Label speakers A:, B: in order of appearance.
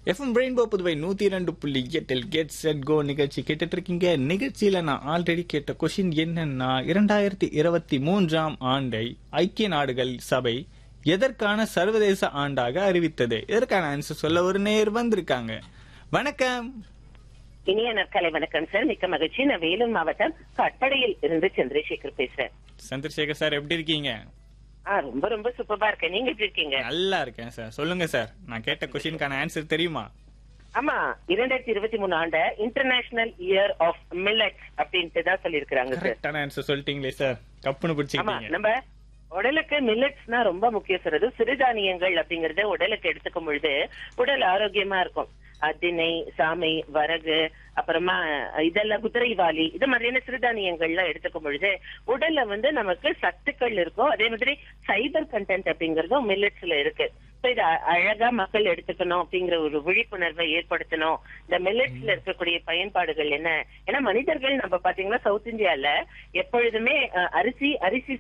A: FM rainbow Puduvai நூத்தி இரண்டு புள்ளி எட்டில் கெட் செட் கோ நிகழ்ச்சி கேட்டுட்டு இருக்கீங்க நிகழ்ச்சியில நான் ஆல்ரெடி கேட்ட கொஷின் என்னன்னா இரண்டாயிரத்தி இருபத்தி மூன்றாம் ஆண்டை ஐக்கிய நாடுகள் சபை எதற்கான சர்வதேச ஆண்டாக அறிவித்தது இதற்கான ஆன்சர் சொல்ல ஒரு நேர் வந்திருக்காங்க வணக்கம்
B: இனிய நற்காலை வணக்கம் சார் மிக்க மகிழ்ச்சி நான் வேலூர் மாவட்டம் கட்டடையில் இருந்து சந்திரசேகர் பேசுறேன்
A: சந்திரசேகர் சார் எப்படி இருக்கீங்க
B: ஆ ரொம்ப ரொம்ப சூப்பரா இருக்கேன் நீங்க எப்படி இருக்கீங்க
A: நல்லா இருக்கேன் சார் சொல்லுங்க சார் நான் கேட்ட கொஷினுக்கான ஆன்சர் தெரியுமா
B: ஆமா இரண்டாயிரத்தி இருபத்தி மூணு ஆண்ட இன்டர்நேஷனல் இயர் ஆஃப் மில்லட்ஸ் அப்படின்ட்டு தான் சொல்லியிருக்கிறாங்க சார்
A: கரெக்டான ஆன்சர் சொல்லிட்டீங்களே சார் கப்புன்னு
B: ஆமா
A: பிடிச்சிக்கிட்டீங்க
B: நம்ம உடலுக்கு மில்லட்ஸ்னா ரொம்ப முக்கியம் சார் அது சிறுதானியங்கள் அப்படிங்கறத உடலுக்கு எடுத்துக்கும் பொழுது உடல் ஆரோக்கியமா இருக்கும் அஹ் திணை சாமை வரகு அப்புறமா இதெல்லாம் குதிரைவாலி இது மாதிரியான சிறுதானியங்கள்லாம் எடுத்துக்கும் பொழுது உடல்ல வந்து நமக்கு சத்துக்கள் இருக்கும் அதே மாதிரி ஃபைபர் கண்டென்ட் அப்படிங்கறதும் மில்லட்ஸ்ல இருக்கு So இத அ- அழகா மக்கள் எடுத்துக்கணும் அப்படிங்கிற ஒரு விழிப்புணர்வை ஏற்படுத்தணும் இந்த மில்லட்ஸ்ல இருக்கக்கூடிய பயன்பாடுகள் என்ன ஏன்னா மனிதர்கள் நம்ம பாத்தீங்கன்னா சவுத் இந்தியால எப்பொழுதுமே அஹ், அரிசி அரிசி